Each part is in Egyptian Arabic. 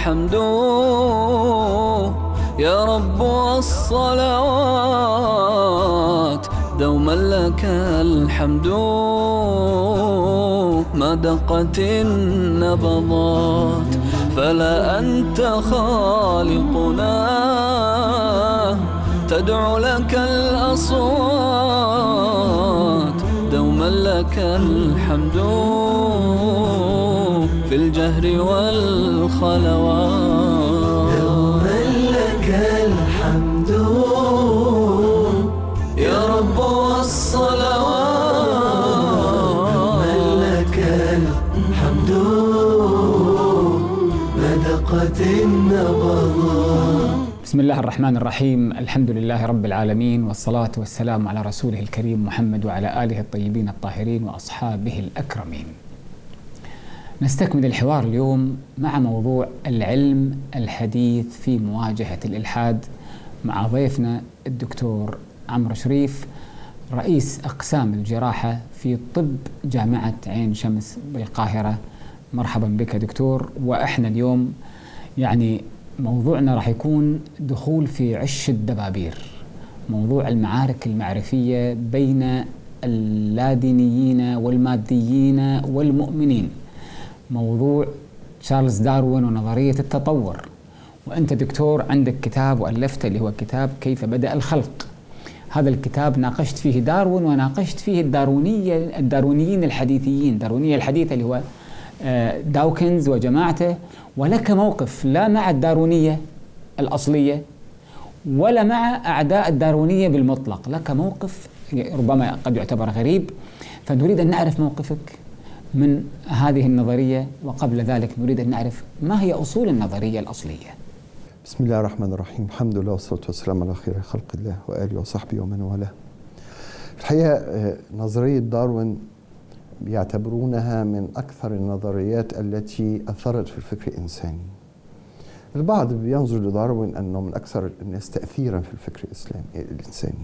الحمد يا رب والصلوات دوما لك الحمد ما دقت النبضات فلا أنت خالقنا تدعو لك الأصوات دوما لك الحمد في الجهر والخلوات دوما لك الحمد يا رب والصلوات دوما لك الحمد ما دقت النبضات بسم الله الرحمن الرحيم الحمد لله رب العالمين والصلاة والسلام على رسوله الكريم محمد وعلى آله الطيبين الطاهرين وأصحابه الأكرمين نستكمل الحوار اليوم مع موضوع العلم الحديث في مواجهة الإلحاد مع ضيفنا الدكتور عمرو شريف رئيس أقسام الجراحة في طب جامعة عين شمس بالقاهرة مرحبا بك دكتور وإحنا اليوم يعني موضوعنا راح يكون دخول في عش الدبابير موضوع المعارك المعرفية بين اللادينيين والماديين والمؤمنين موضوع تشارلز داروين ونظرية التطور وأنت دكتور عندك كتاب وألفته اللي هو كتاب كيف بدأ الخلق هذا الكتاب ناقشت فيه داروين وناقشت فيه الدارونية الدارونيين الحديثيين الدارونية الحديثة اللي هو آه، داوكنز وجماعته ولك موقف لا مع الدارونية الأصلية ولا مع أعداء الدارونية بالمطلق لك موقف ربما قد يعتبر غريب فنريد أن نعرف موقفك من هذه النظرية وقبل ذلك نريد أن نعرف ما هي أصول النظرية الأصلية بسم الله الرحمن الرحيم الحمد لله والصلاة والسلام على خير خلق الله وآله وصحبه ومن والاه الحقيقة آه، نظرية داروين بيعتبرونها من أكثر النظريات التي أثرت في الفكر الإنساني البعض بينظر لداروين أنه من أكثر الناس تأثيرا في الفكر الإسلامي الإنساني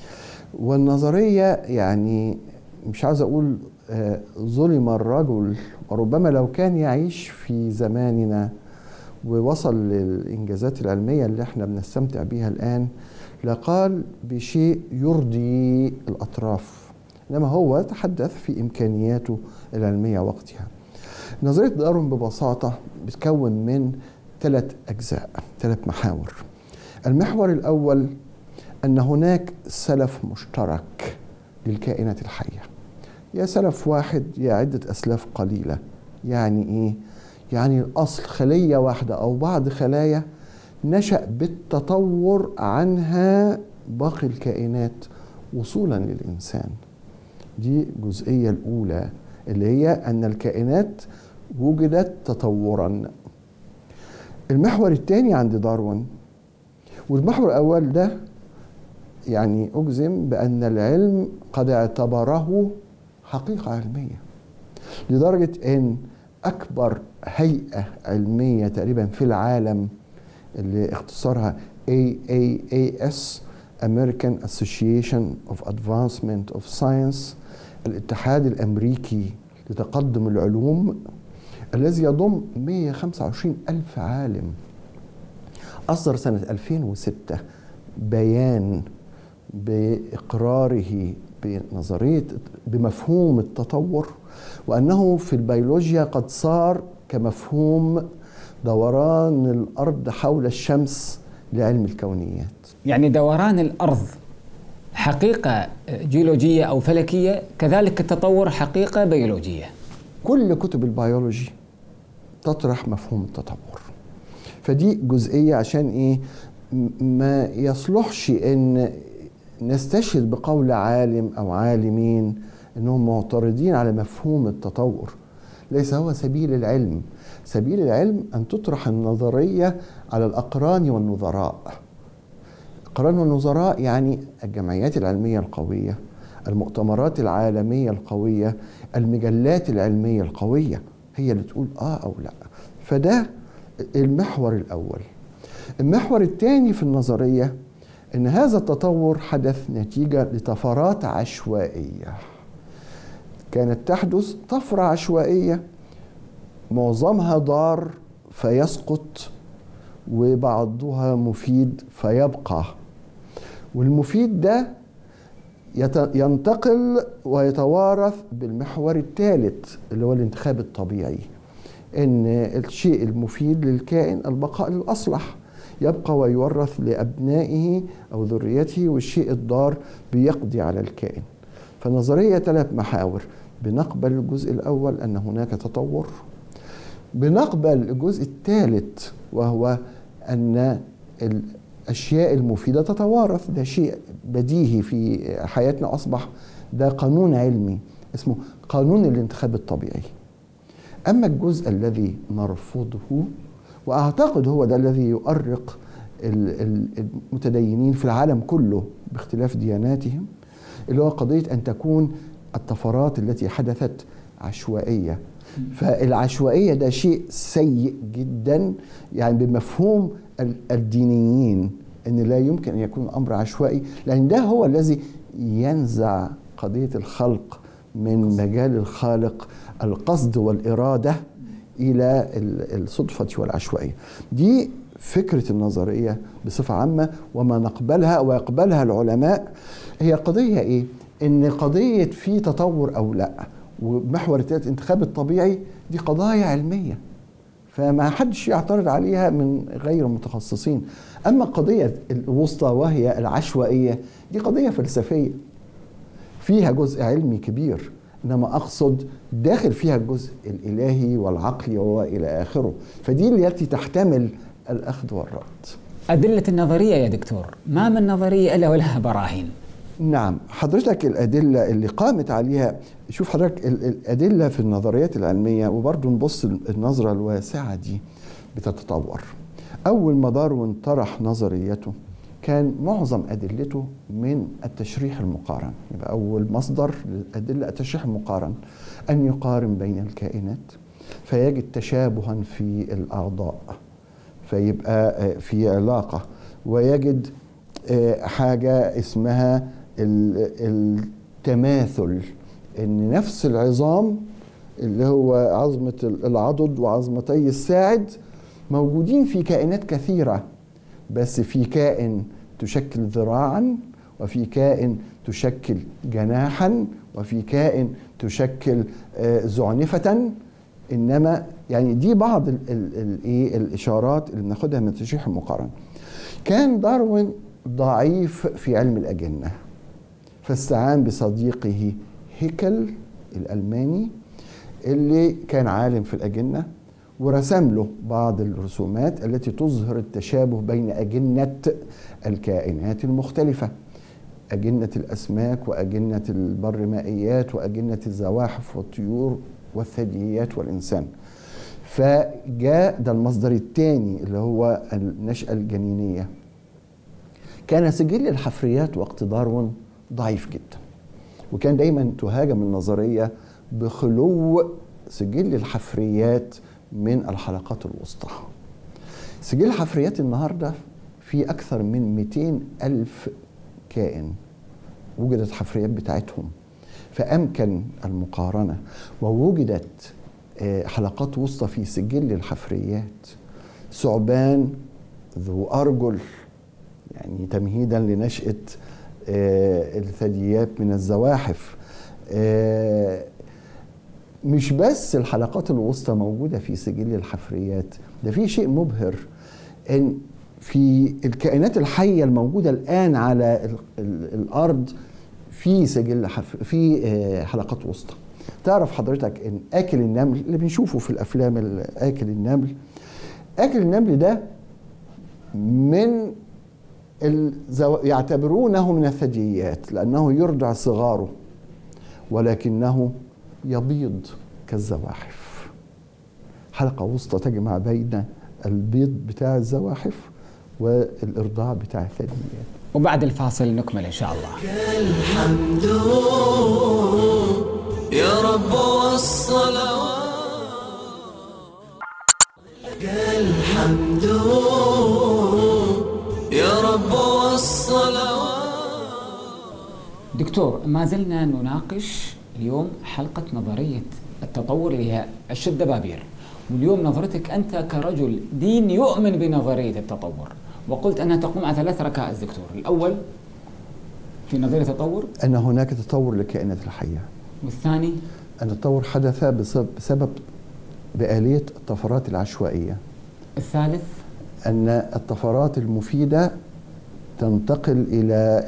والنظرية يعني مش عاوز أقول آه، ظلم الرجل وربما لو كان يعيش في زماننا ووصل للإنجازات العلمية اللي احنا بنستمتع بيها الآن لقال بشيء يرضي الأطراف إنما هو تحدث في إمكانياته العلمية وقتها نظرية داروين ببساطة بتكون من ثلاث أجزاء ثلاث محاور المحور الأول أن هناك سلف مشترك للكائنات الحية يا سلف واحد يا عدة أسلاف قليلة يعني إيه؟ يعني الأصل خلية واحدة أو بعض خلايا نشأ بالتطور عنها باقي الكائنات وصولا للإنسان دي الجزئية الأولى اللي هي أن الكائنات وجدت تطورا المحور الثاني عند داروين والمحور الأول ده يعني أجزم بأن العلم قد اعتبره حقيقة علمية لدرجة أن أكبر هيئة علمية تقريبا في العالم اللي اختصارها AAAS American Association of Advancement of Science الاتحاد الأمريكي لتقدم العلوم الذي يضم 125 ألف عالم أصدر سنة 2006 بيان بإقراره بنظرية بمفهوم التطور وأنه في البيولوجيا قد صار كمفهوم دوران الأرض حول الشمس لعلم الكونيات يعني دوران الأرض حقيقة جيولوجية أو فلكية كذلك التطور حقيقة بيولوجية كل كتب البيولوجي تطرح مفهوم التطور فدي جزئية عشان ايه م- ما يصلحش ان نستشهد بقول عالم او عالمين انهم معترضين على مفهوم التطور ليس هو سبيل العلم سبيل العلم ان تطرح النظرية على الاقران والنظراء الاقران والنظراء يعني الجمعيات العلمية القوية المؤتمرات العالمية القوية المجلات العلمية القوية هي اللي تقول اه او لا فده المحور الاول المحور الثاني في النظريه ان هذا التطور حدث نتيجه لطفرات عشوائيه كانت تحدث طفره عشوائيه معظمها ضار فيسقط وبعضها مفيد فيبقى والمفيد ده يت- ينتقل ويتوارث بالمحور الثالث اللي هو الانتخاب الطبيعي ان الشيء المفيد للكائن البقاء للاصلح يبقى ويورث لابنائه او ذريته والشيء الضار بيقضي على الكائن فنظريه ثلاث محاور بنقبل الجزء الاول ان هناك تطور بنقبل الجزء الثالث وهو ان الاشياء المفيده تتوارث ده شيء بديهي في حياتنا اصبح ده قانون علمي اسمه قانون الانتخاب الطبيعي اما الجزء الذي نرفضه واعتقد هو ده الذي يؤرق ال- ال- المتدينين في العالم كله باختلاف دياناتهم اللي هو قضيه ان تكون الطفرات التي حدثت عشوائيه فالعشوائيه ده شيء سيء جدا يعني بمفهوم ال- الدينيين ان لا يمكن ان يكون امر عشوائي لان ده هو الذي ينزع قضيه الخلق من مجال الخالق القصد والاراده الى ال- الصدفه والعشوائيه دي فكره النظريه بصفه عامه وما نقبلها ويقبلها العلماء هي قضيه ايه ان قضيه في تطور او لا ومحور الثالث الانتخاب الطبيعي دي قضايا علميه فما حدش يعترض عليها من غير المتخصصين اما القضيه الوسطى وهي العشوائيه دي قضيه فلسفيه فيها جزء علمي كبير انما اقصد داخل فيها الجزء الالهي والعقلي والى اخره فدي التي تحتمل الاخذ والرد أدلة النظرية يا دكتور ما من نظرية إلا ولها براهين نعم حضرتك الأدلة اللي قامت عليها شوف حضرتك ال- الأدلة في النظريات العلمية وبرضه نبص النظرة الواسعة دي بتتطور أول ما داروين طرح نظريته كان معظم أدلته من التشريح المقارن يبقى أول مصدر للأدلة التشريح المقارن أن يقارن بين الكائنات فيجد تشابها في الأعضاء فيبقى آه، في علاقة ويجد آه، حاجة اسمها ال- التماثل ان نفس العظام اللي هو عظمة العضد وعظمتي الساعد موجودين في كائنات كثيرة بس في كائن تشكل ذراعا وفي كائن تشكل جناحا وفي كائن تشكل آه، زعنفة انما يعني دي بعض ال- ال- ال- ايه الاشارات اللي بناخدها من التشريح المقارن كان داروين ضعيف في علم الاجنه فاستعان بصديقه هيكل الالماني اللي كان عالم في الاجنه ورسم له بعض الرسومات التي تظهر التشابه بين اجنه الكائنات المختلفه أجنة الأسماك وأجنة البرمائيات وأجنة الزواحف والطيور والثدييات والإنسان فجاء ده المصدر الثاني اللي هو النشأة الجنينية كان سجل الحفريات وقت داروين ضعيف جدا وكان دايما تهاجم النظرية بخلو سجل الحفريات من الحلقات الوسطى سجل الحفريات النهاردة في أكثر من 200 ألف كائن وجدت حفريات بتاعتهم فأمكن المقارنة ووجدت آه، حلقات وسطى في سجل الحفريات ثعبان ذو أرجل يعني تمهيدا لنشأة آه، الثدييات من الزواحف آه، مش بس الحلقات الوسطى موجودة في سجل الحفريات ده في شيء مبهر ان في الكائنات الحية الموجودة الآن على ال ال الأرض في سجل حف في آه، حلقات وسطى تعرف حضرتك ان اكل النمل اللي بنشوفه في الافلام ال- اكل النمل اكل النمل ده من الزو... يعتبرونه من الثدييات لانه يرضع صغاره ولكنه يبيض كالزواحف حلقه وسطى تجمع بين البيض بتاع الزواحف والارضاع بتاع الثدييات وبعد الفاصل نكمل إن شاء الله الحمد يا رب والصلوات الحمد يا رب والصلوات دكتور ما زلنا نناقش اليوم حلقة نظرية التطور اللي هي عش الدبابير واليوم نظرتك أنت كرجل دين يؤمن بنظرية التطور وقلت أنها تقوم على ثلاث ركائز دكتور الأول في نظرية التطور أن هناك تطور للكائنات الحية والثاني أن التطور حدث بسبب, بسبب بآلية الطفرات العشوائية الثالث أن الطفرات المفيدة تنتقل إلى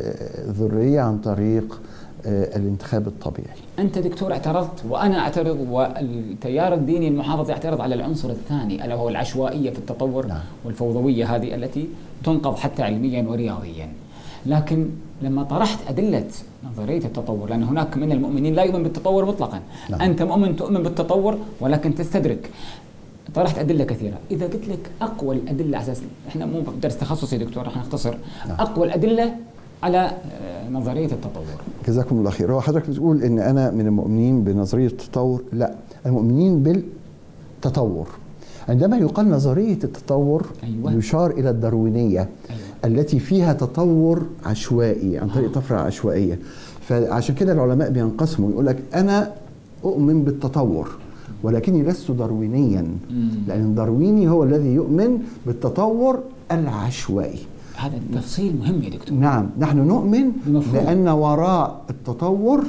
الذرية عن طريق آه، الانتخاب الطبيعي أنت دكتور اعترضت وأنا أعترض والتيار الديني المحافظ يعترض على العنصر الثاني ألا وهو العشوائية في التطور نعم. والفوضوية هذه التي تنقض حتى علميا ورياضيا لكن لما طرحت أدلة نظرية التطور لأن هناك من المؤمنين لا يؤمن بالتطور مطلقا نعم. أنت مؤمن تؤمن بالتطور ولكن تستدرك طرحت ادله كثيره اذا قلت لك اقوى الادله على اساس احنا مو درس تخصصي دكتور راح نختصر نعم. اقوى الادله على آه، نظريه التطور جزاكم الله خير هو حضرتك بتقول ان انا من المؤمنين بنظريه التطور لا المؤمنين بالتطور عندما يقال نظريه التطور أيوة. يشار الى الداروينيه أيوة. التي فيها تطور عشوائي عن طريق طفره عشوائيه فعشان كده العلماء بينقسموا يقول لك انا اؤمن بالتطور ولكني لست داروينيا لان الدارويني هو الذي يؤمن بالتطور العشوائي هذا تفصيل مهم يا دكتور نعم نحن نؤمن بمفهوم. لأن وراء التطور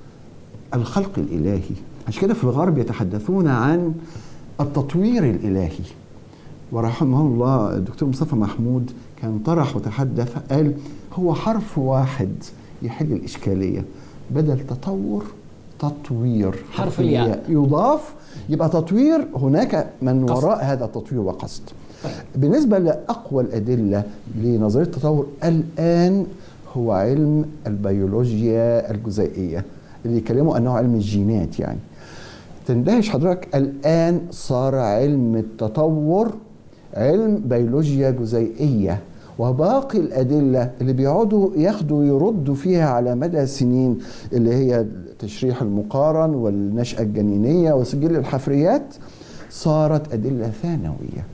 الخلق الإلهي عشان كده في الغرب يتحدثون عن التطوير الإلهي ورحمه الله الدكتور مصطفى محمود كان طرح وتحدث قال هو حرف واحد يحل الإشكالية بدل تطور تطوير حرف الياء. يضاف يبقى تطوير هناك من قصد. وراء هذا التطوير وقصد بالنسبة لأقوى الأدلة لنظرية التطور الآن هو علم البيولوجيا الجزيئية اللي يكلموا أنه علم الجينات يعني تندهش حضرتك الآن صار علم التطور علم بيولوجيا جزيئية وباقي الأدلة اللي بيقعدوا ياخدوا يردوا فيها على مدى سنين اللي هي التشريح المقارن والنشأة الجنينية وسجل الحفريات صارت أدلة ثانوية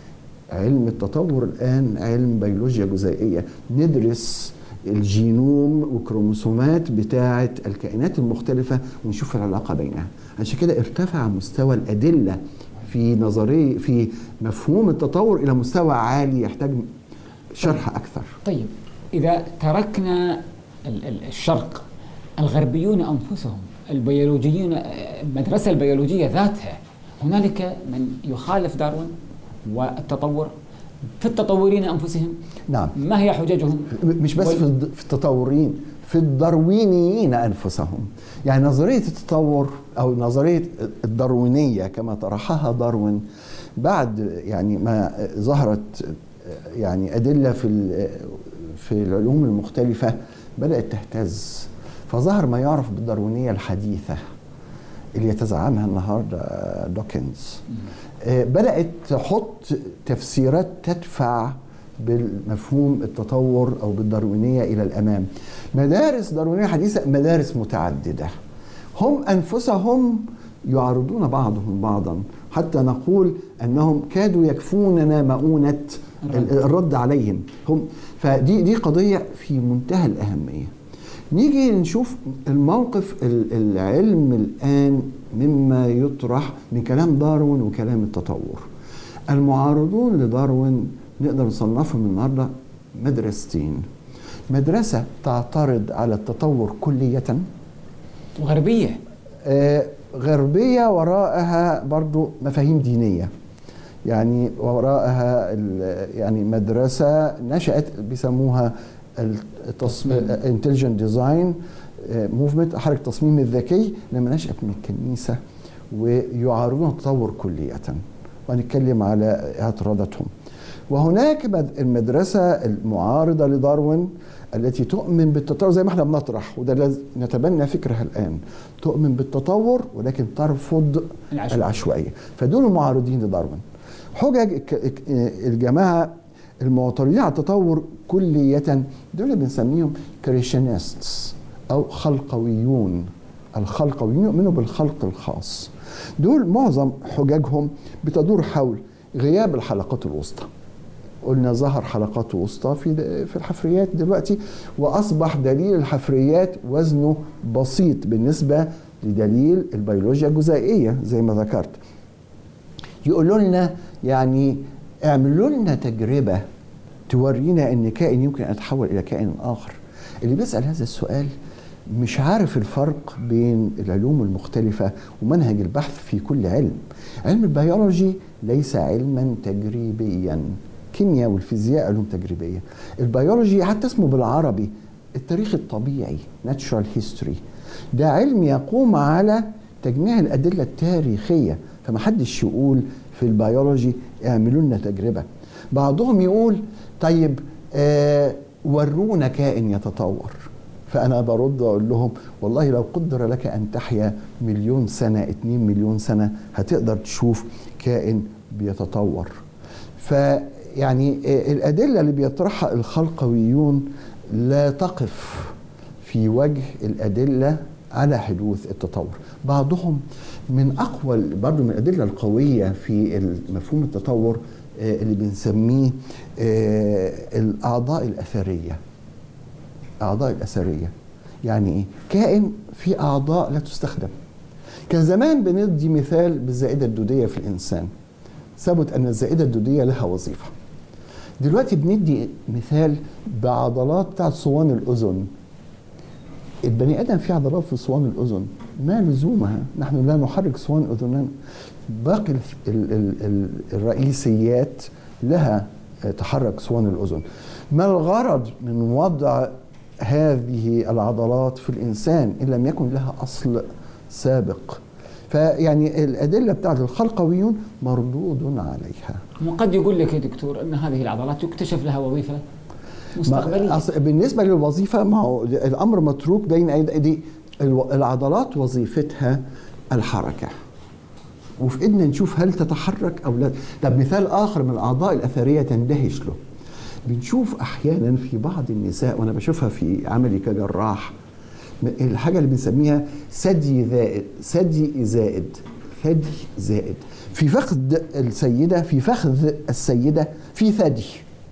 علم التطور الآن علم بيولوجيا جزيئية ندرس الجينوم والكروموسومات بتاعة الكائنات المختلفة ونشوف العلاقة بينها عشان كده ارتفع مستوى الأدلة في نظرية في مفهوم التطور إلى مستوى عالي يحتاج شرح أكثر طيب اذا تركنا ال- ال- الشرق الغربيون انفسهم البيولوجيون المدرسه البيولوجيه ذاتها هنالك من يخالف داروين والتطور في التطورين انفسهم نعم ما هي حججهم؟ مش بس وال- في الد- في التطورين في الداروينيين انفسهم يعني نظريه التطور او نظريه الداروينيه كما طرحها داروين بعد يعني ما ظهرت يعني ادله في ال- في العلوم المختلفه بدات تهتز فظهر ما يعرف بالداروينيه الحديثه اللي يتزعمها النهارده دوكنز آه، بدات تحط تفسيرات تدفع بالمفهوم التطور او بالداروينيه الى الامام مدارس داروينيه حديثه مدارس متعدده هم انفسهم يعارضون بعضهم بعضا حتى نقول انهم كادوا يكفوننا مؤونه الرد. الرد عليهم هم فدي دي قضيه في منتهى الاهميه نيجي نشوف الموقف ال- العلم الآن مما يطرح من كلام داروين وكلام التطور المعارضون لداروين نقدر نصنفهم النهارده مدرستين مدرسة تعترض على التطور كلية وغربيه آه، غربية وراءها برضو مفاهيم دينية يعني وراءها ال- يعني مدرسة نشأت بيسموها انتليجنت ديزاين موفمنت حركة التصميم الذكي لما نشأت من الكنيسة ويعارضون التطور كلية وهنتكلم على اعتراضاتهم وهناك مد- المدرسة المعارضة لداروين التي تؤمن بالتطور زي ما احنا بنطرح وده لازم نتبنى فكرها الآن تؤمن بالتطور ولكن ترفض العشوائية. العشوائية فدول المعارضين لداروين حجج الك- الك- الجماعة المعترضين على التطور كلية دول اللي بنسميهم كريشنستس أو خلقويون الخلقويون يؤمنوا بالخلق الخاص دول معظم حججهم بتدور حول غياب الحلقات الوسطى قلنا ظهر حلقات وسطى في في الحفريات دلوقتي واصبح دليل الحفريات وزنه بسيط بالنسبه لدليل البيولوجيا الجزيئيه زي ما ذكرت يقولوا لنا يعني اعملوا لنا تجربه تورينا ان كائن يمكن ان يتحول الى كائن اخر اللي بيسال هذا السؤال مش عارف الفرق بين العلوم المختلفة ومنهج البحث في كل علم علم البيولوجي ليس علما تجريبيا الكيمياء والفيزياء علوم تجريبية البيولوجي حتى اسمه بالعربي التاريخ الطبيعي natural history ده علم يقوم على تجميع الأدلة التاريخية فمحدش يقول في البيولوجي اعملوا لنا تجربة بعضهم يقول طيب آه ورونا كائن يتطور فأنا برد أقول لهم والله لو قدر لك أن تحيا مليون سنة اتنين مليون سنة هتقدر تشوف كائن بيتطور فيعني الأدلة اللي بيطرحها الخلقويون لا تقف في وجه الأدلة على حدوث التطور بعضهم من أقوى برضو من الأدلة القوية في مفهوم التطور اللي بنسميه الأعضاء الأثرية أعضاء الأثرية يعني إيه؟ كائن في أعضاء لا تستخدم كان زمان بندي مثال بالزائدة الدودية في الإنسان ثبت أن الزائدة الدودية لها وظيفة دلوقتي بندي مثال بعضلات بتاعت صوان الأذن البني آدم فيه عضلات في صوان الأذن ما لزومها نحن لا نحرك صوان أذننا باقي ال ال ال الرئيسيات لها تحرك صوان الأذن ما الغرض من وضع هذه العضلات في الإنسان إن لم يكن لها أصل سابق فيعني الأدلة بتاعت الخلقويون مردود عليها وقد يقول لك يا دكتور أن هذه العضلات يكتشف لها وظيفة مستقبلية بالنسبة للوظيفة ما هو الأمر متروك بين أيدي العضلات وظيفتها الحركة وفي ايدنا نشوف هل تتحرك او لا طب مثال اخر من الاعضاء الاثريه تندهش له بنشوف احيانا في بعض النساء وانا بشوفها في عملي كجراح الحاجه اللي بنسميها ثدي زائد ثدي زائد ثدي زائد في فخذ السيده في فخذ السيده في ثدي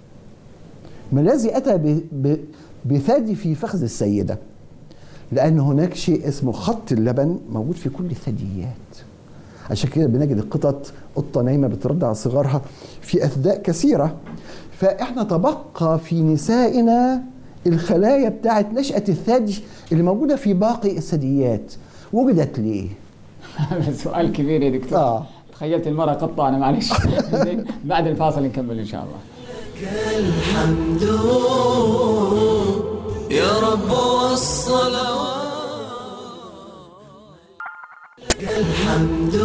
ما الذي اتى بثدي في فخذ السيده لان هناك شيء اسمه خط اللبن موجود في كل الثدييات عشان كده بنجد القطط قطه نايمه بترضع صغارها في اثداء كثيره فاحنا تبقى في نسائنا الخلايا بتاعت نشأة الثدي اللي موجودة في باقي الثدييات وجدت ليه؟ هذا سؤال كبير يا دكتور آه. تخيلت المرأة قطة أنا معلش بعد الفاصل نكمل إن شاء الله الحمد يا رب والصلوات الحمد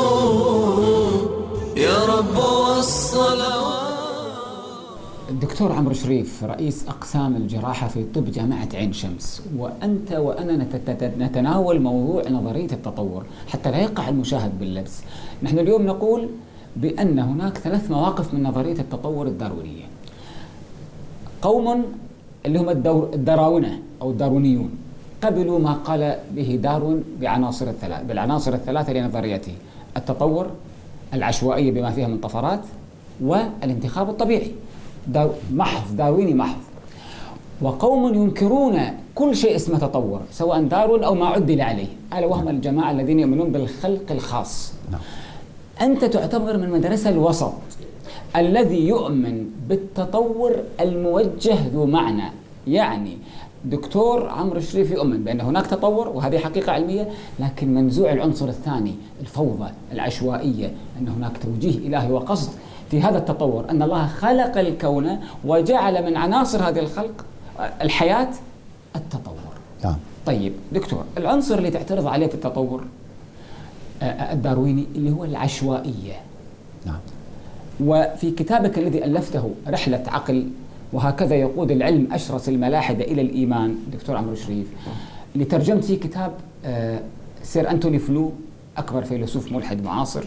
يا رب والصلوات الدكتور عمرو شريف رئيس أقسام الجراحة في طب جامعة عين شمس وأنت وأنا نتت- نتناول موضوع نظرية التطور حتى لا يقع المشاهد باللبس نحن اليوم نقول بأن هناك ثلاث مواقف من نظرية التطور الداروينية قوم اللي هم الدور الدراونة أو الداروينيون قبلوا ما قال به داروين بعناصر الثلاث بالعناصر الثلاثة لنظريته التطور العشوائية بما فيها من طفرات والانتخاب الطبيعي دار محض دارويني محض وقوم ينكرون كل شيء اسمه تطور سواء داروين أو ما عدل عليه ألا وهم الجماعة الذين يؤمنون بالخلق الخاص نعم. أنت تعتبر من مدرسة الوسط الذي يؤمن بالتطور الموجه ذو معنى يعني دكتور عمرو الشريف يؤمن بأن هناك تطور وهذه حقيقة علمية لكن منزوع العنصر الثاني الفوضى العشوائية أن هناك توجيه إلهي وقصد في هذا التطور أن الله خلق الكون وجعل من عناصر هذه الخلق الحياة التطور نعم طيب دكتور العنصر اللي تعترض عليه في التطور آه، آه، الدارويني اللي هو العشوائية نعم وفي كتابك الذي ألفته رحلة عقل وهكذا يقود العلم أشرس الملاحدة إلى الإيمان دكتور عمرو شريف اللي ترجمت فيه كتاب آه، سير أنتوني فلو أكبر فيلسوف ملحد معاصر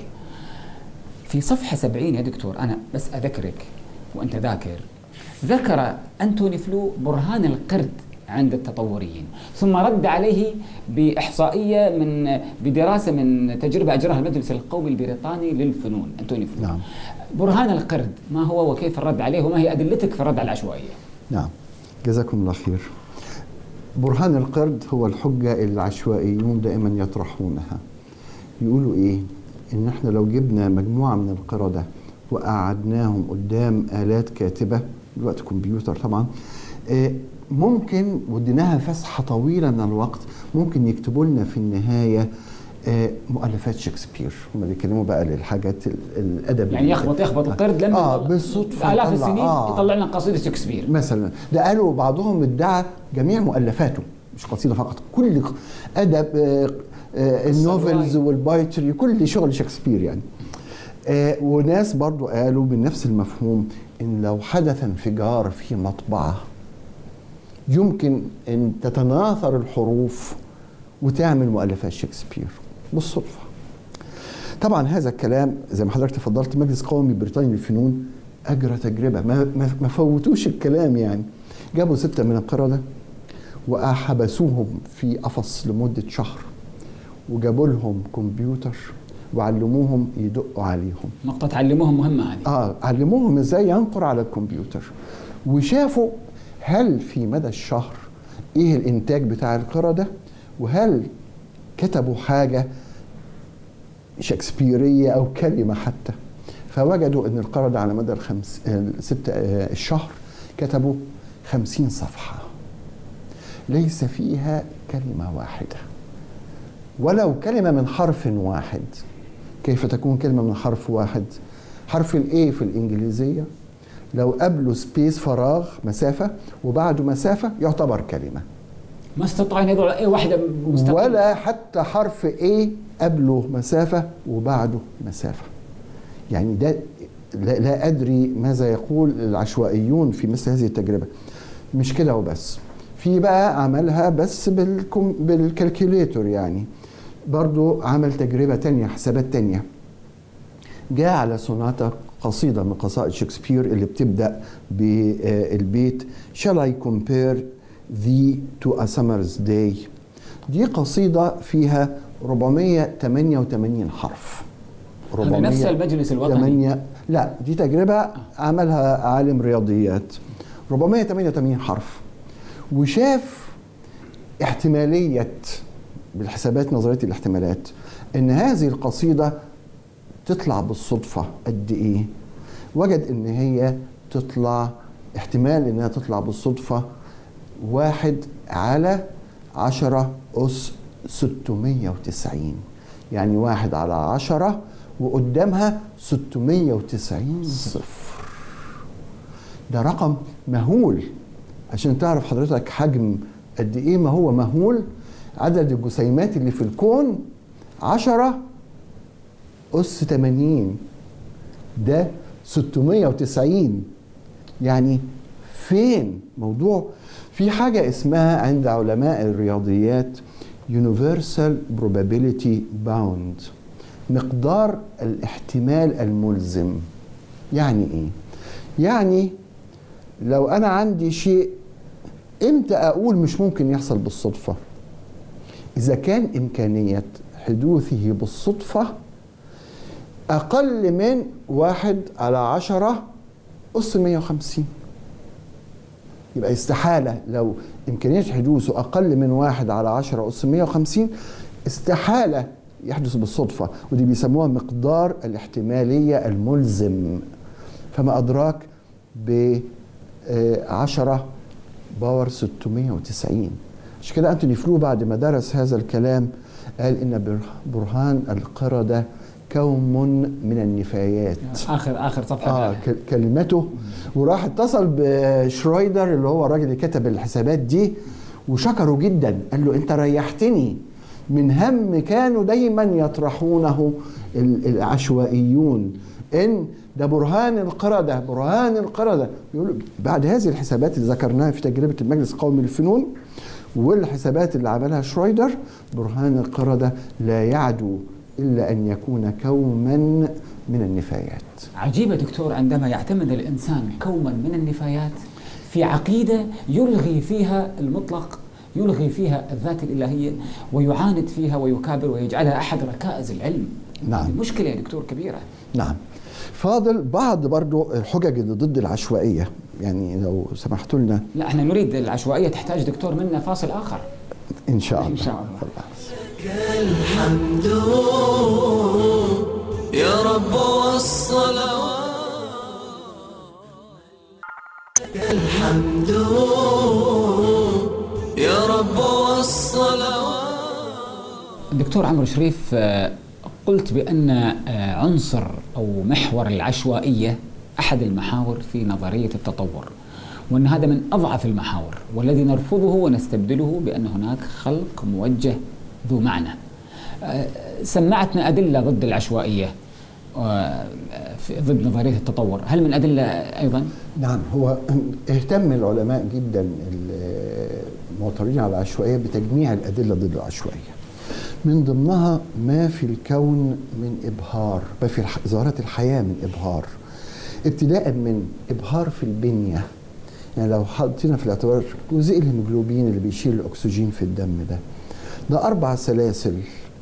في صفحة سبعين يا دكتور أنا بس أذكرك وأنت ذاكر ذكر أنتوني فلو برهان القرد عند التطوريين ثم رد عليه بإحصائية من بدراسة من تجربة أجراها المجلس القومي البريطاني للفنون أنتوني فلو نعم. برهان القرد ما هو وكيف الرد عليه وما هي أدلتك في الرد على العشوائية نعم جزاكم الله خير برهان القرد هو الحجة اللي العشوائيون دائما يطرحونها يقولوا ايه ان احنا لو جبنا مجموعه من القرده وقعدناهم قدام الات كاتبه دلوقتي كمبيوتر طبعا آه، ممكن وديناها فسحه طويله من الوقت ممكن يكتبوا لنا في النهايه آه، مؤلفات شكسبير هم بيتكلموا بقى للحاجات ال- الادب يعني يخبط يخبط القرد لما اه بالصدفه الاف يطلع- السنين آه. يطلع لنا قصيده شكسبير مثلا ده قالوا بعضهم ادعى جميع مؤلفاته مش قصيده فقط كل ق- ادب آه، آه، النوفلز والبايتري كل شغل شكسبير يعني آه، وناس برضو قالوا بنفس المفهوم ان لو حدث انفجار في مطبعه يمكن ان تتناثر الحروف وتعمل مؤلفات شكسبير بالصدفه طبعا هذا الكلام زي ما حضرتك تفضلت مجلس قومي بريطاني للفنون اجرى تجربه ما, ما, ما فوتوش الكلام يعني جابوا سته من القرده وحبسوهم في قفص لمده شهر وجابوا لهم كمبيوتر وعلموهم يدقوا عليهم نقطه تعلموهم مهمه هذه اه علموهم ازاي ينقر على الكمبيوتر وشافوا هل في مدى الشهر ايه الانتاج بتاع القردة وهل كتبوا حاجة شكسبيرية او كلمة حتى فوجدوا ان القردة على مدى الخمس ست الشهر كتبوا خمسين صفحة ليس فيها كلمة واحدة ولو كلمة من حرف واحد كيف تكون كلمة من حرف واحد حرف الاي في الانجليزية لو قبله سبيس فراغ مسافة وبعده مسافة يعتبر كلمة ما استطاعوا ان يضعوا اي واحده مستقله ولا حتى حرف اي قبله مسافة وبعده مسافة يعني ده لا, لا أدري ماذا يقول العشوائيون في مثل هذه التجربة مش كده وبس في بقى عملها بس بالكم بالكالكوليتور يعني برضو عمل تجربة تانية حسابات تانية جاء على سوناتا قصيدة من قصائد شكسبير اللي بتبدأ بالبيت Shall I compare thee to a summer's day دي قصيدة فيها 488 حرف هذا نفس المجلس الوطني 8 لا دي تجربة عملها عالم رياضيات 488 حرف وشاف احتمالية بالحسابات نظرية الاحتمالات ان هذه القصيدة تطلع بالصدفة قد ايه وجد ان هي تطلع احتمال انها تطلع بالصدفة واحد على عشرة أس 690 يعني واحد على عشرة وقدامها 690 صفر ده رقم مهول عشان تعرف حضرتك حجم قد ايه ما هو مهول عدد الجسيمات اللي في الكون عشرة أس 80 ده 690 يعني فين موضوع في حاجة اسمها عند علماء الرياضيات Universal Probability Bound مقدار الاحتمال الملزم يعني ايه يعني لو انا عندي شيء امتى اقول مش ممكن يحصل بالصدفة اذا كان امكانية حدوثه بالصدفة اقل من واحد على عشرة أس 150 يبقى استحالة لو إمكانية حدوثه أقل من واحد على عشرة أس 150 استحالة يحدث بالصدفة ودي بيسموها مقدار الاحتمالية الملزم فما أدراك ب 10 باور 690 عشان كده أنتوني فلو بعد ما درس هذا الكلام قال إن برهان القردة كوم من النفايات اخر اخر صفحه اه ك- كلمته وراح اتصل بشرويدر اللي هو الراجل اللي كتب الحسابات دي وشكره جدا قال له انت ريحتني من هم كانوا دايما يطرحونه ال- العشوائيون ان ده برهان القردة برهان القردة يقولوا بعد هذه الحسابات اللي ذكرناها في تجربة المجلس القومي للفنون والحسابات اللي عملها شرويدر برهان القردة لا يعدو إلا أن يكون كوما من النفايات عجيبة دكتور عندما يعتمد الإنسان كوما من النفايات في عقيدة يلغي فيها المطلق يلغي فيها الذات الإلهية ويعاند فيها ويكابر ويجعلها أحد ركائز العلم نعم. هذه مشكلة يا دكتور كبيرة نعم فاضل بعض برضو الحجج اللي ضد العشوائية يعني لو سمحتوا لنا لا احنا نريد العشوائية تحتاج دكتور منا فاصل آخر إن شاء الله إن شاء الله الحمد يا رب والصلوات الحمد يا رب والصلوات دكتور عمرو شريف آه، قلت بأن آه، عنصر أو محور العشوائية أحد المحاور في نظرية التطور وأن هذا من أضعف المحاور والذي نرفضه ونستبدله بأن هناك خلق موجه ذو معنى آه، سمعتنا أدلة ضد العشوائية آه، في- ضد نظرية التطور هل من أدلة أيضا؟ نعم هو اهتم العلماء جدا المعترضين على العشوائيه بتجميع الادله ضد العشوائيه. من ضمنها ما في الكون من ابهار، ما في الح- ظاهره الحياه من ابهار. ابتداء من ابهار في البنيه. يعني لو حطينا في الاعتبار جزيء الهيموجلوبين اللي بيشيل الاكسجين في الدم ده. ده اربع سلاسل.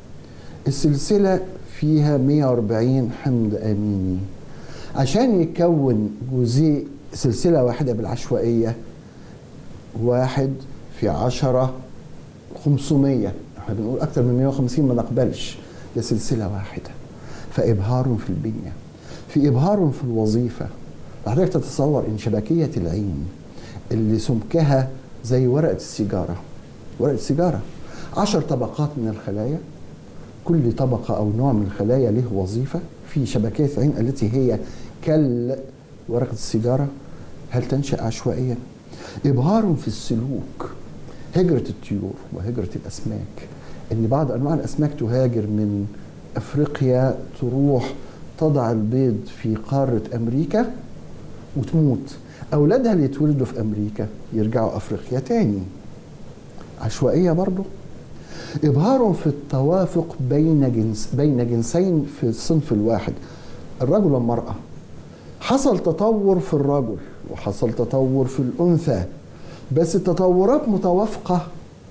السلسله فيها 140 حمض اميني. عشان يكون جزيء سلسلة واحدة بالعشوائية واحد في عشرة خمسمية احنا بنقول أكتر من 150 ما نقبلش ده سلسلة واحدة فإبهار في البنية في إبهار في الوظيفة حضرتك تتصور إن شبكية العين اللي سمكها زي ورقة السيجارة ورقة السيجارة عشر طبقات من الخلايا كل طبقة أو نوع من الخلايا له وظيفة في شبكية العين التي هي كالورقة السيجارة هل تنشأ عشوائيا؟ إبهار في السلوك هجرة الطيور وهجرة الأسماك إن بعض أنواع الأسماك تهاجر من أفريقيا تروح تضع البيض في قارة أمريكا وتموت أولادها اللي يتولدوا في أمريكا يرجعوا أفريقيا تاني عشوائية برضه إبهار في التوافق بين جنس بين جنسين في الصنف الواحد الرجل والمرأة حصل تطور في الرجل وحصل تطور في الأنثى بس التطورات متوافقة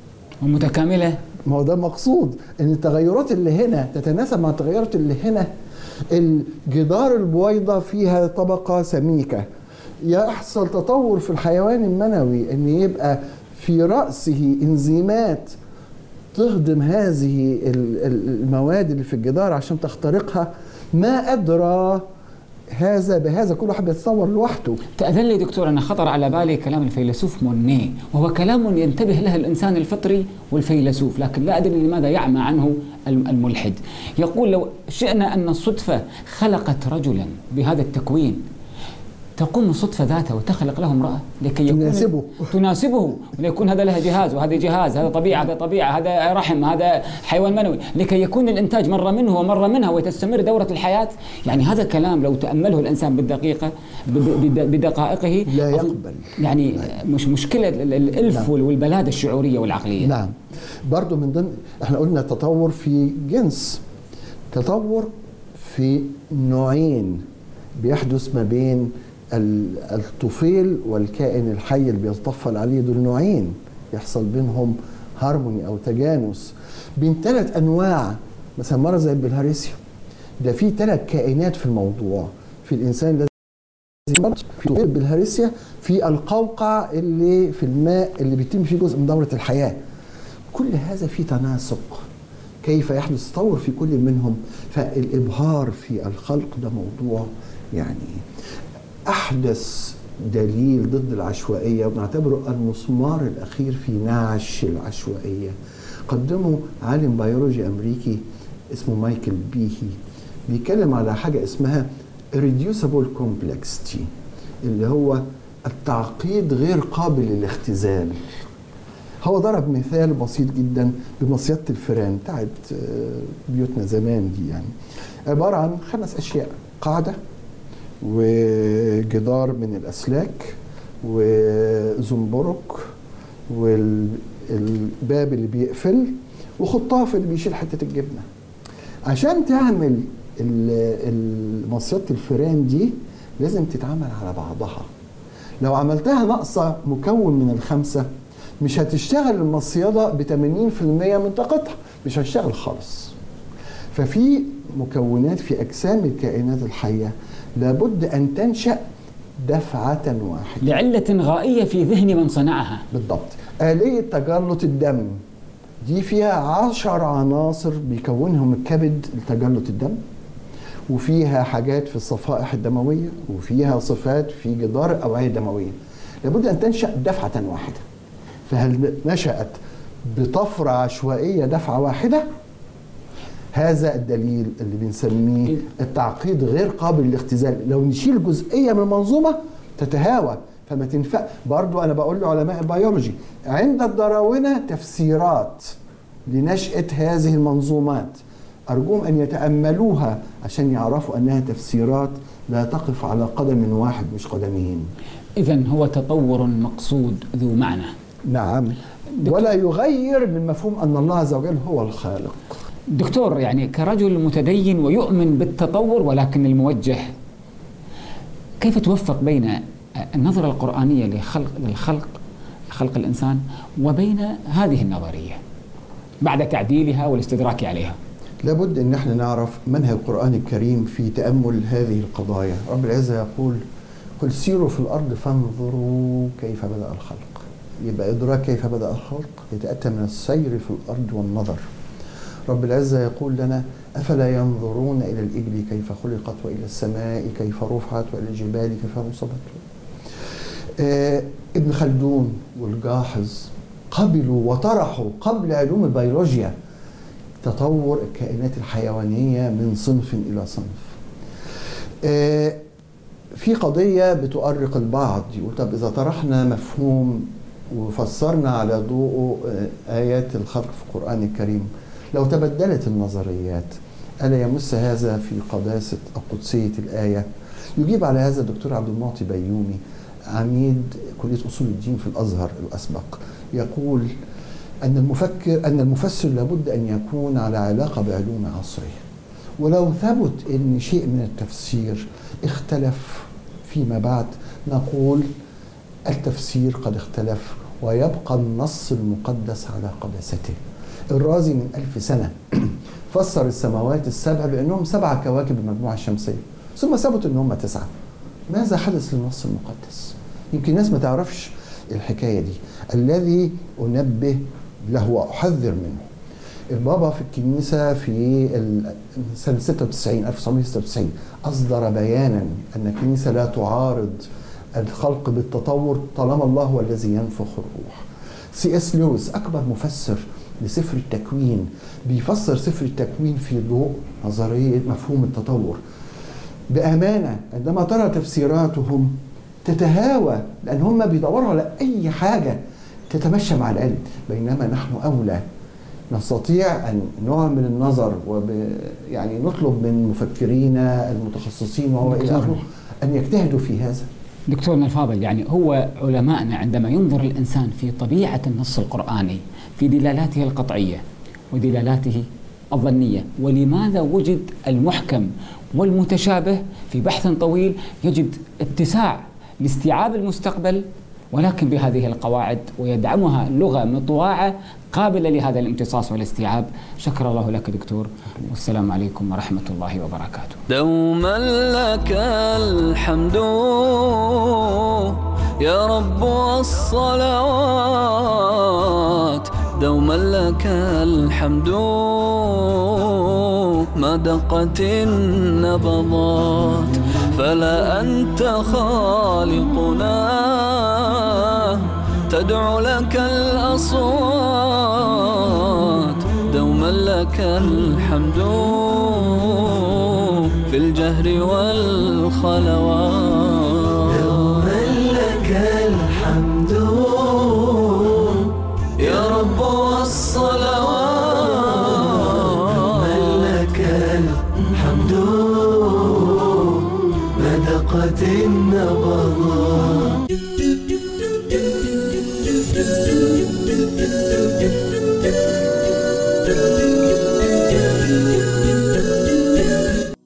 ومتكاملة ما هو ده مقصود ان التغيرات اللي هنا تتناسب مع التغيرات اللي هنا الجدار البويضة فيها طبقة سميكة يحصل تطور في الحيوان المنوي ان يبقى في رأسه انزيمات تهضم هذه ال- ال- المواد اللي في الجدار عشان تخترقها ما أدرى هذا بهذا كل واحد بيتصور لوحده تأذن لي دكتور أنا خطر على بالي كلام الفيلسوف مونيه وهو كلام ينتبه له الإنسان الفطري والفيلسوف لكن لا أدري لماذا يعمى عنه الم- الملحد يقول لو شئنا أن الصدفة خلقت رجلا بهذا التكوين تقوم الصدفة ذاتها وتخلق له امرأة لكي يكون تناسبه. تناسبه وليكون هذا لها جهاز وهذا جهاز هذا طبيعة هذا طبيعة هذا رحم هذا حيوان منوي لكي يكون الإنتاج مرة منه ومرة منها وتستمر دورة الحياة يعني هذا كلام لو تأمله الإنسان بالدقيقة ب- ب- بدقائقه لا يقبل. يعني مش مشكلة ال- الإلف نعم. والبلادة الشعورية والعقلية نعم برضو من ضمن احنا قلنا تطور في جنس تطور في نوعين بيحدث ما بين ال- الطفيل والكائن الحي اللي بيتطفل عليه دول نوعين يحصل بينهم هارموني او تجانس بين ثلاث انواع مثلا مرض زي البلهارسيا ده في ثلاث كائنات في الموضوع في الانسان الذي مرض في طفيل بالهارسيا في القوقع اللي في الماء اللي بيتم فيه جزء من دورة الحياة كل هذا في تناسق كيف يحدث تطور في كل منهم فالإبهار في الخلق ده موضوع يعني أحدث دليل ضد العشوائية ونعتبره المسمار الأخير في نعش العشوائية قدمه عالم بيولوجي أمريكي اسمه مايكل بيهي بيتكلم على حاجة اسمها reducible complexity اللي هو التعقيد غير قابل للاختزال هو ضرب مثال بسيط جدا بمصيدة الفيران بتاعت آه، بيوتنا زمان دي يعني عبارة عن خمس أشياء قاعدة وجدار من الأسلاك وزنبرك والباب اللي بيقفل وخطاف اللي بيشيل حتة الجبنة عشان تعمل ال- ال- مصيدة الفيران دي لازم تتعمل على بعضها لو عملتها ناقصة مكون من الخمسة مش هتشتغل المصيدة ب 80% من طاقتها مش هتشتغل خالص ففي مكونات في أجسام الكائنات الحية لابد أن تنشأ دفعة واحدة لعلة غائية في ذهن من صنعها بالضبط آلية تجلط الدم دي فيها عشر عناصر بيكونهم الكبد لتجلط الدم وفيها حاجات في الصفائح الدمويه وفيها صفات في جدار الاوعيه الدمويه لابد ان تنشا دفعه واحده فهل نشات بطفره عشوائيه دفعه واحده هذا الدليل اللي بنسميه التعقيد غير قابل للاختزال لو نشيل جزئيه من المنظومه تتهاوى فما تنفع برضو انا بقول لعلماء البيولوجي عند الدراونه تفسيرات لنشاه هذه المنظومات ارجوهم ان يتاملوها عشان يعرفوا انها تفسيرات لا تقف على قدم واحد مش قدمين إذا هو تطور مقصود ذو معنى نعم ولا يغير من مفهوم ان الله عز وجل هو الخالق دكتور يعني كرجل متدين ويؤمن بالتطور ولكن الموجه كيف توفق بين النظرة القرآنية لخلق للخلق خلق الإنسان وبين هذه النظرية بعد تعديلها والاستدراك عليها لابد ان احنا نعرف منهج القران الكريم في تامل هذه القضايا رب العزه يقول قل سيروا في الارض فانظروا كيف بدا الخلق يبقى ادراك كيف بدا الخلق يتاتى من السير في الارض والنظر رب العزه يقول لنا افلا ينظرون الى الابل كيف خلقت والى السماء كيف رفعت والى الجبال كيف نصبت آه ابن خلدون والجاحظ قبلوا وطرحوا قبل علوم البيولوجيا تطور الكائنات الحيوانية من صنف إلى صنف آه، في قضية بتؤرق البعض يقول طب إذا طرحنا مفهوم وفسرنا على ضوءه آه، آيات الخلق في القرآن الكريم لو تبدلت النظريات ألا يمس هذا في قداسة أو قدسية الآية يجيب على هذا الدكتور عبد المعطي بيومي عميد كلية أصول الدين في الأزهر الأسبق يقول أن المفكر أن المفسر لابد أن يكون على علاقة بعلوم عصره ولو ثبت أن شيء من التفسير اختلف فيما بعد نقول التفسير قد اختلف ويبقى النص المقدس على قداسته الرازي من ألف سنة فسر السماوات السبع بأنهم سبع كواكب المجموعة الشمسية ثم ثبت أنهم تسعة ماذا حدث للنص المقدس يمكن الناس ما تعرفش الحكاية دي الذي أنبه له وأحذر منه البابا في الكنيسة في ال- سنة 96 1996 أصدر بيانا أن الكنيسة لا تعارض الخلق بالتطور طالما الله هو الذي ينفخ الروح سي اس لويس أكبر مفسر لسفر التكوين بيفسر سفر التكوين في ضوء نظرية مفهوم التطور بأمانة عندما ترى تفسيراتهم تتهاوى لأن هم بيدوروا على أي حاجة تتمشى مع العلم بينما نحن أولى نستطيع أن نعمل النظر وب يعني نطلب من مفكرينا المتخصصين وهو إلى دكتور. آخره أن يجتهدوا في هذا دكتورنا الفاضل يعني هو علماءنا عندما ينظر الإنسان في طبيعة النص القرآني في دلالاته القطعية ودلالاته الظنية ولماذا وجد المحكم والمتشابه في بحث طويل يجد اتساع لاستيعاب المستقبل ولكن بهذه القواعد ويدعمها لغة مطواعة قابلة لهذا الامتصاص والاستيعاب شكر الله لك دكتور والسلام عليكم ورحمة الله وبركاته دوما لك الحمد يا رب والصلوات دوما لك الحمد ما دقت النبضات فلا أنت خالقنا تدعو لك الأصوات دوما لك الحمد في الجهر والخلوات دوما لك